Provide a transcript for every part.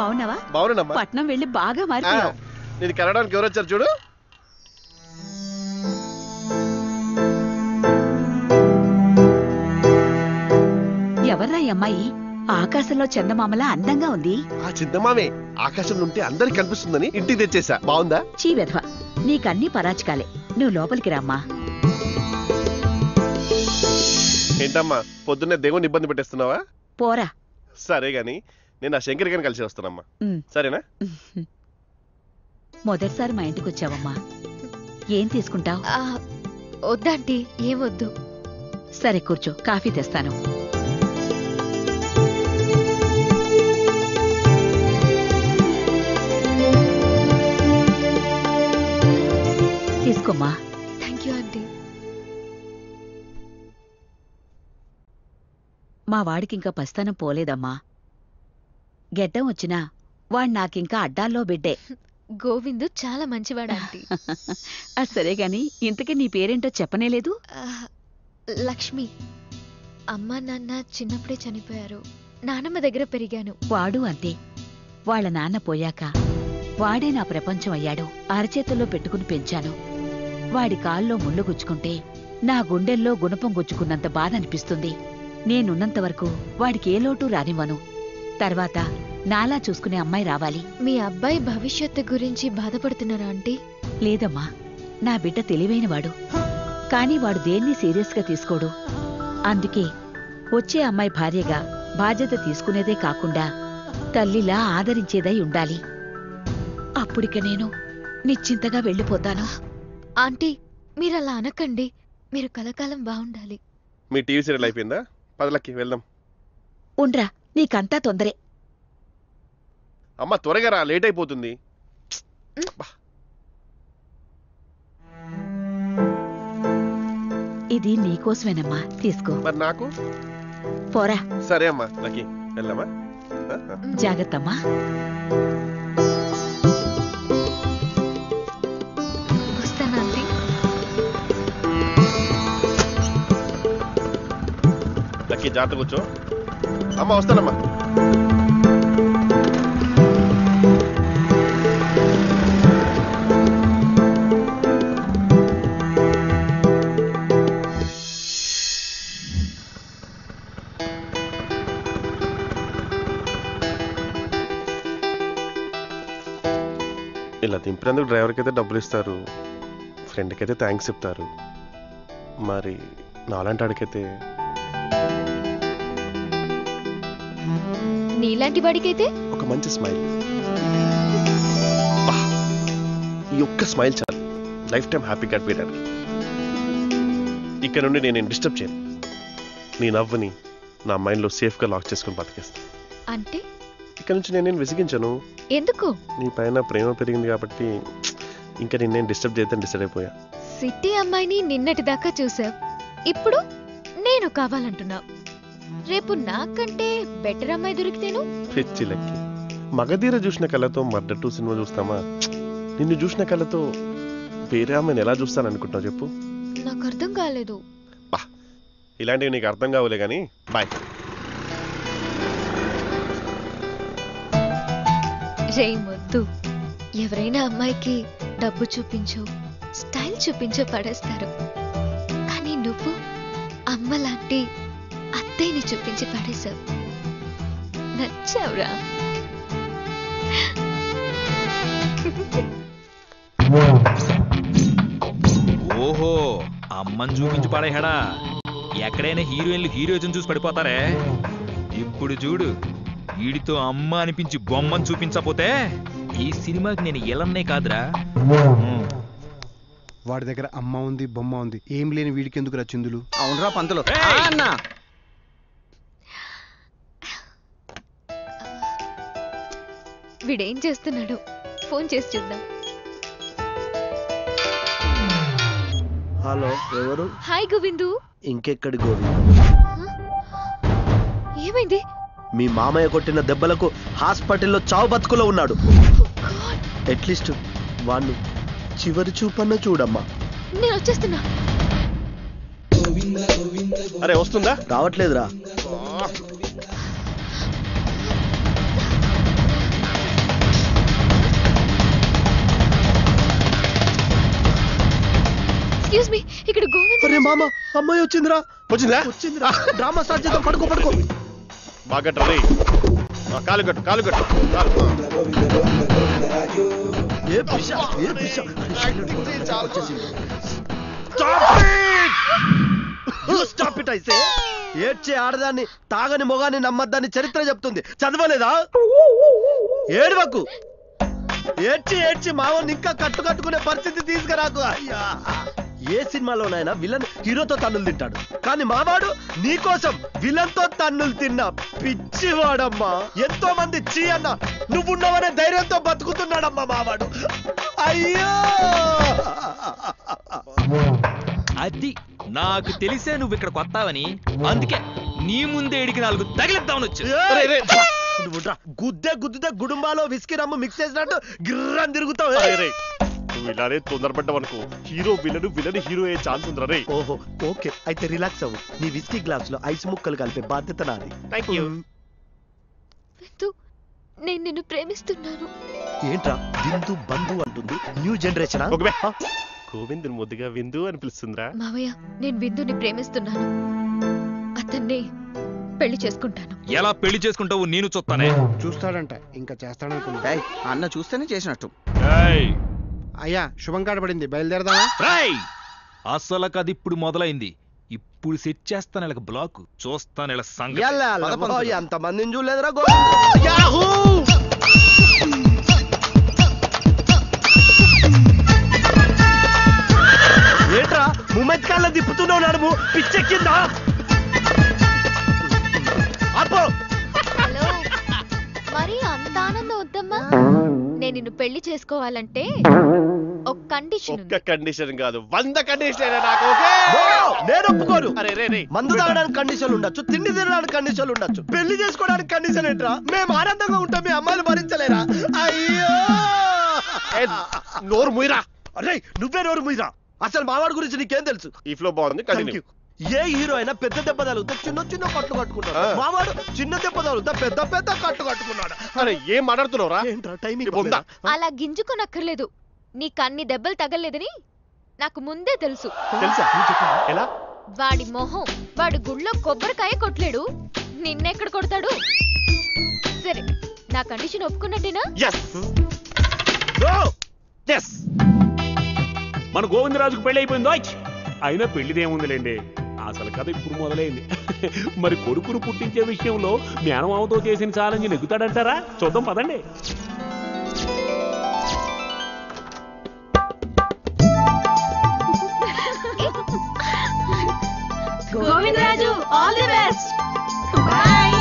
బాగున్నావా బాగున్నానమ్మా పట్నం వెళ్ళి బాగా ఆ, మారిపోయావు నేను కలవడానికి ఎవరు వచ్చారు చూడు ఎవర్రా ఈ అమ్మాయి ఆకాశంలో చందమామలా అందంగా ఉంది ఆ చింతమామే ఆకాశంలో ఉంటే అందరికి కనిపిస్తుందని ఇంటికి తెచ్చేసా బాగుందా చీ వెధవ నీకన్నీ పరాచికాలే నువ్వు లోపలికి రామ్మా ఏంటమ్మా పొద్దున్నే దేవుని ఇబ్బంది పెట్టేస్తున్నావా పోరా సరే గాని నేను ఆ శంకర్ గారిని కలిసి వస్తానమ్మా ఉమ్. సరేనా మొదటిసారి మా ఇంటికి వచ్చావమ్మా ఏం తీసుకుంటావ్ ఆ, వద్దాంటీ ఏమొద్దు సరే కూర్చో కాఫీ తెస్తాను తీసుకోమ్మా థ్యాంక్ యూ ఆంటీ మా వాడికింకా పస్తానం పోలేదమ్మా గెడ్డం వచ్చినా వాడు నాకింకా అడ్డాల్లో బిడ్డే గోవిందు చాలా మంచివాడు ఆంటీ అది సరే గాని ఇంతకీ నీ పేరేంటో చెప్పనేలేదు ఆ, లక్ష్మి అమ్మా నాన్న చిన్నప్పుడే చనిపోయారు నానమ్మ దగ్గర పెరిగాను వాడు అంతే వాళ్ళ నాన్న పోయాక వాడే నా ప్రపంచం అయ్యాడు అరచేతుల్లో పెట్టుకుని పెంచాను వాడి కాల్లో ముళ్ళు గుచ్చుకుంటే నా గుండెల్లో గుణపం గుచ్చుకున్నంత బాధ అనిపిస్తుంది నేనున్నంత వరకు వాడికి ఏ లోటు రానివ్వను తర్వాత నాలా చూసుకునే అమ్మాయి రావాలి మీ అబ్బాయి భవిష్యత్తు గురించి బాధపడుతున్నారా ఆంటీ లేదమ్మా నా బిడ్డ తెలివైనవాడు కాని వాడు దేన్ని సీరియస్గా తీసుకోడు అందుకే వచ్చే అమ్మాయి భార్యగా బాధ్యత తీసుకునేదే కాకుండా తల్లిలా ఆదరించేదై ఉండాలి అప్పుడిక నేను నిశ్చింతగా వెళ్ళిపోతాను ఆంటీ మీరు అలా అనకండి మీరు కలకాలం బాగుండాలి మీ టీవీ సీరియల్ అయిపోయిందా పదలకి వెళ్దాం ఉండ్రా నీకంతా తొందరే అమ్మ త్వరగా రా లేట్ అయిపోతుంది ఇది నీకోసమేనమ్మా తీసుకో మరి నాకు పోరా సరే అమ్మా లకి వెళ్దామా ఆ, ఆ. జాగ్రత్తమ్మా వస్తాను ఆంటీ లక్కీ జాగ్రత్త కూర్చో అమ్మ వస్తానమ్మా ఇలా దింపినందుకు డ్రైవర్కి అయితే డబ్బులు ఇస్తారు ఫ్రెండ్కి అయితే థ్యాంక్స్ చెప్తారు మరి నాలాంటి వాడికైతే నీలాంటి వాడికైతే ఒక మంచి స్మైల్ బా! ఈ ఒక్క స్మైల్ చాలు లైఫ్ టైం హ్యాపీ గడిపేయడానికి ఇక్కడ నుండి నేను డిస్టర్బ్ చేయను నీ నవ్వుని నా మైండ్లో సేఫ్గా లాక్ చేసుకుని బతికేస్తాను అంటే ఇక్కడ నుంచి నేను నేను విసిగించను ఎందుకు నీ పైన ప్రేమ పెరిగింది కాబట్టి ఇంకా నిన్నేం డిస్టర్బ్ చేద్దాం డిసైడ్ అయిపోయా సిటీ అమ్మాయిని నిన్నటి దాకా చూసావు ఇప్పుడు నేను కావాలంటున్నావు రేపు నాకంటే బెటర్ అమ్మాయి దొరికితేను పిచ్చి లెక్కి మగధీర చూసిన కళ్ళతో మర్డర్ టూ సినిమా చూస్తామా నిన్ను చూసిన కళ్ళతో వేరే అమ్మాయిని ఎలా చూస్తాను అనుకుంటున్నావు చెప్పు నాకు అర్థం కాలేదు ఇలాంటివి నీకు అర్థం కావులే కానీ బాయ్ రే మొద్దు ఎవరైనా అమ్మాయికి డబ్బు చూపించో స్టైల్ చూపించో పడేస్తారు కానీ నువ్వు అమ్మ లాంటి అత్తయ్యని చూపించి పడేశావు నచ్చావురా ఓహో అమ్మని చూపించి పడేహడా ఎక్కడైనా హీరోయిన్లు హీరోయిజం చూసి పడిపోతారే ఇప్పుడు చూడు వీడితో అమ్మ అనిపించి బొమ్మని చూపించకపోతే ఈ సినిమాకి నేను ఇలన్నే కాదురా ఉమ్. వాడి దగ్గర అమ్మ ఉంది బొమ్మ ఉంది ఏం లేని వీడికి ఎందుకు రా చిందులు అవునరా పంతులు ఏయ్! ఆ అన్నా వీడేం చేస్తున్నాడు ఫోన్ చేసి చూద్దాం హలో ఎవరు హాయ్ గోవిందు ఇంకెక్కడి గోవి ఏమైంది మీ మామయ్య కొట్టిన దెబ్బలకు హాస్పిటల్లో చావు బతుకులో ఉన్నాడు అట్లీస్ట్ వాణ్ణి చివరి చూపన్న చూడమ్మా నేను వచ్చేస్తున్నా అరే వస్తుందా రావట్లేదురా మామ అమ్మాయి వచ్చిందిరా వచ్చిందా వచ్చిందిరా డ్రామా స్టార్ట్ చేద్దాం పడుకో పడుకో బాగా రే కాలు కట్టు కాలు కట్టు కాలు, ఏ పిష ఏ పిష స్టాప్ ఇట్ అయితే ఏడ్చే ఆడదాన్ని తాగని మొగాన్ని నమ్మద్దని చరిత్ర చెప్తుంది చదవలేదా ఏడవకు ఏడ్చి ఏడ్చి మావని ఇంకా కట్టు కట్టుకునే పరిస్థితి తీసుకురాకు అయ్యా ఏ సినిమాలోనైనా విలన్ హీరోతో తన్నులు తింటాడు కానీ మావాడు నీకోసం విలన్ తో తన్నులు తిన్నా పిచ్చివాడమ్మా ఎంతో మంది చీ అన్న నువ్వున్నావనే ధైర్యంతో బతుకుతున్నాడమ్మా మావాడు అయ్యో అది నాకు తెలిసే నువ్వు ఇక్కడ కొత్తావని అందుకే నీ ముందే ఇడికి నాలుగు తగిలిద్దామని వచ్చా ఏయ్! నువ్వు రా. గుద్దే గుద్దుతే గుడుంబాలో విస్కీ రమ్ము మిక్స్ చేసినట్టు గిర్రని తిరుగుతావు రే, రే. నువ్వు ఇలానే తొందరపడ్డావు అనుకో హీరో విలన్ విలన్ హీరో అయ్యే ఛాన్స్ ఉందిరా రే ఓహో ఓకే అయితే రిలాక్స్ అవ్వు నీ విస్కీ గ్లాస్ లో ఐస్ ముక్కలు కలిపే బాధ్యత నాది థ్యాంక్ యూ విందు నేను నిన్ను ప్రేమిస్తున్నాను ఏంట్రా బిందు బంధు అంటుంది న్యూ జనరేషన్ ఒక బే. గోవింద్ ముద్దుగా విందు అని పిలుస్తుందిరా మావయ్య నేను విందుని ప్రేమిస్తున్నాను అతన్ని పెళ్లి చేసుకుంటాను ఎలా పెళ్లి చేసుకుంటావు నేను చూస్తానే చూస్తాడంట ఇంకా చేస్తాడనుకున్నా ఏయ్, అన్న చూస్తేనే చేసినట్టు ఏయ్, అయ్యా శుభం కాడ పడింది బయలుదేరదామా రేయ్! అసలు కది ఇప్పుడు మొదలైంది ఇప్పుడు సెట్ చేస్తాను ఇలా బ్లాక్ చూస్తాను ఇలా సంగతి ఎంత మందిని చూడలేదురా గోవింద్ యాహూ ఏంట్రా ముమ్మెత్కాళ్ళ తిప్పుతున్నావు నడుము పిచ్చెక్కిందా అప్పో హలో మరి అంత ఆనందం వద్దమ్మా నేను నిన్ను పెళ్లి చేసుకోవాలంటే ఒక కండిషన్ ఒక్క ఉంది కండిషన్ కాదు వంద కండిషన్ అయినా నాకు ఓకే నేను ఒప్పుకోను అరే రే రే మందు తాగడానికి కండిషన్లు ఉండొచ్చు తిండి తినడానికి కండిషన్లు ఉండొచ్చు పెళ్లి చేసుకోవడానికి కండిషన్ ఏంట్రా మేము ఆనందంగా ఉంటాం మీ అమ్మాయిలు భరించలేరా అయ్యో ఏ, నోరు ముయిరా అరే నువ్వే నోరు మీరా అసలు మావాడి గురించి నీకేం తెలుసు ఈ ఫ్లో బాగుంది Thank కంటిన్యూ you. ఏ హీరో అయినా పెద్ద దెబ్బ తగులుతా చిన్న చిన్న కట్లు కట్టుకున్నాడు ఆ. మావాడు చిన్న దెబ్బ తగులుతా పెద్ద పెద్ద కట్టు కట్టుకున్నాడు అరే ఏం మాట్లాడుతున్నావురా ఏంట్రా టైమింగ్ ఇప్పుడు ఉందా? అలా గింజుకోనక్కర్లేదు నీకు అన్ని దెబ్బలు తగలేదని నాకు ముందే తెలుసు తెలుసా ఎలా వాడి మొహం వాడి గుళ్ళో కొబ్బరికాయ కొట్టలేడు నిన్నెక్కడ కొడతాడు సరే నా కండిషన్ ఒప్పుకున్నట్టేనా ఎస్ ఎస్ మన గోవిందరాజుకు పెళ్లి అయిపోయిందో అయినా పెళ్లిదేముందిలేండి అసలు కథ ఇప్పుడు మొదలైంది మరి కొడుకును పుట్టించే విషయంలో మేనమామతో చేసిన ఛాలెంజ్ నెగ్గుతాడంటారా చూద్దాం పదండి Govindaraju all the best boy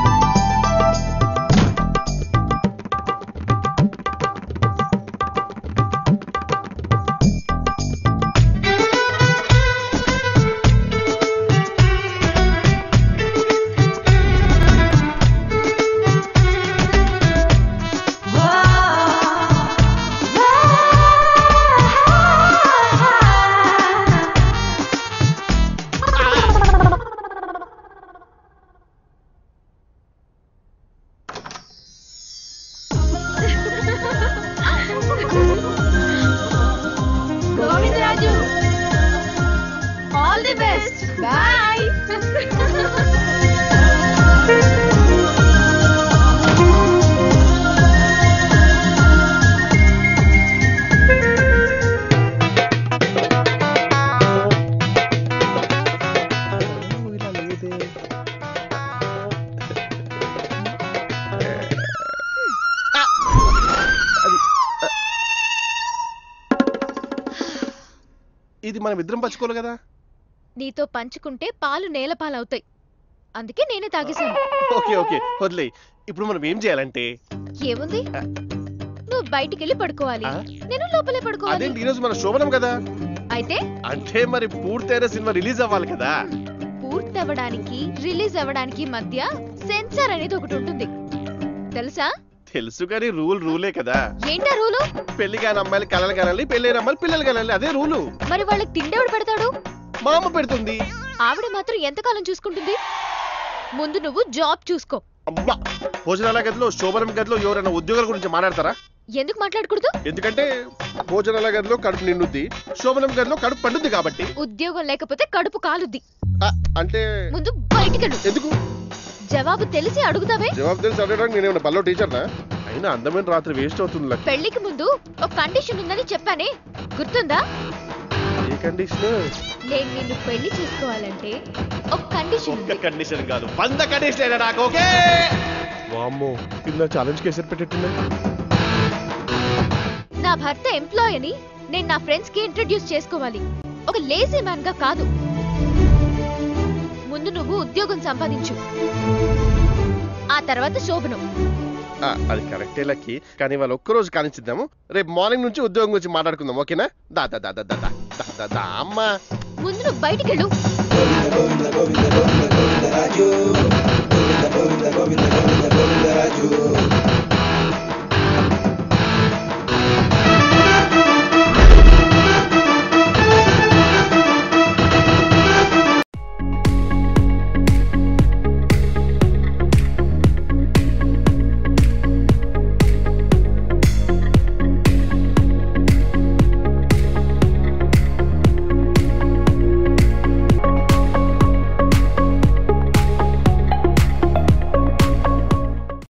Govindaraju all the best boy ఇది మనం ఇద్దరం పంచుకోవాలి కదా నీతో పంచుకుంటే పాలు నేల పాలవుతాయి అందుకే నేనే తాగేశాను ఓకే ఓకే వదిలే ఇప్పుడు మనం ఏం చేయాలంటే ఏముంది నువ్వు బయటికి వెళ్ళి పడుకోవాలి ఆ? నేను లోపలే పడుకోవాలి అదేంటి ఈరోజు మన శోభనం కదా అయితే అంటే మరి పూర్తయిన సినిమా రిలీజ్ అవ్వాలి కదా పూర్తి అవ్వడానికి రిలీజ్ అవ్వడానికి మధ్య సెన్సార్ అనేది ఒకటి ఉంటుంది తెలుసా తెలుసు కానీ రూల్ రూలే కదా ఏంటా రూలు పెళ్లి కాని అమ్మాయిలు కలలు కనాలి పెళ్లి అమ్మాయిలు పిల్లలు కనాలి అదే రూలు మరి వాళ్ళకి తిండెవడు పెడతాడు మా అమ్మ పెడుతుంది ఆవిడ మాత్రం ఎంతకాలం చూసుకుంటుంది ముందు నువ్వు జాబ్ చూసుకో అమ్మా భోజనాల గదిలో శోభనం గదిలో ఎవరైనా ఉద్యోగాల గురించి మాట్లాడతారా ఎందుకు మాట్లాడకూడదు ఎందుకంటే భోజనాల గదిలో కడుపు నిండుద్ది శోభనం గదిలో కడుపు పండుద్ది కాబట్టి ఉద్యోగం లేకపోతే కడుపు కాలుద్ది ఆ, అంటే ముందు బయటికెళ్ళు ఎందుకు జవాబు తెలిసి అడుగుతావే జవాబు తెలిసి అడగడానికి నేనేమన్నా బల్లో టీచర్నా అయినా అందమైన రాత్రి వేస్ట్ అవుతుంది లక్ పెళ్లికి ముందు ఒక కండిషన్ ఉందని చెప్పానే గుర్తుందా ఏ కండిషన్ నేను నిన్ను పెళ్లి చేసుకోవాలంటే ఒక కండిషన్ ఉంది కండిషన్ కాదు వంద కండిషన్ నాకు ఓకే వామ్మో ఇది నా ఛాలెంజ్ కేసరి పెట్టేట్టున్నా నా భర్త ఎంప్లాయ్ అని నేను నా ఫ్రెండ్స్ కి ఇంట్రడ్యూస్ చేసుకోవాలి ఒక లేజీ మ్యాన్ గా కాదు ముందు నువ్వు ఉద్యోగం సంపాదించు ఆ తర్వాత శోభనం ఆ, అది కరెక్టే లక్కి కానీ వాళ్ళు ఒక్కరోజు కానిచ్చిద్దాము రేపు మార్నింగ్ నుంచి ఉద్యోగం గురించి మాట్లాడుకుందాం ఓకేనా దా దా దా దా దా దా దా దా దా అమ్మా ముందు నువ్వు బయటికెళ్ళు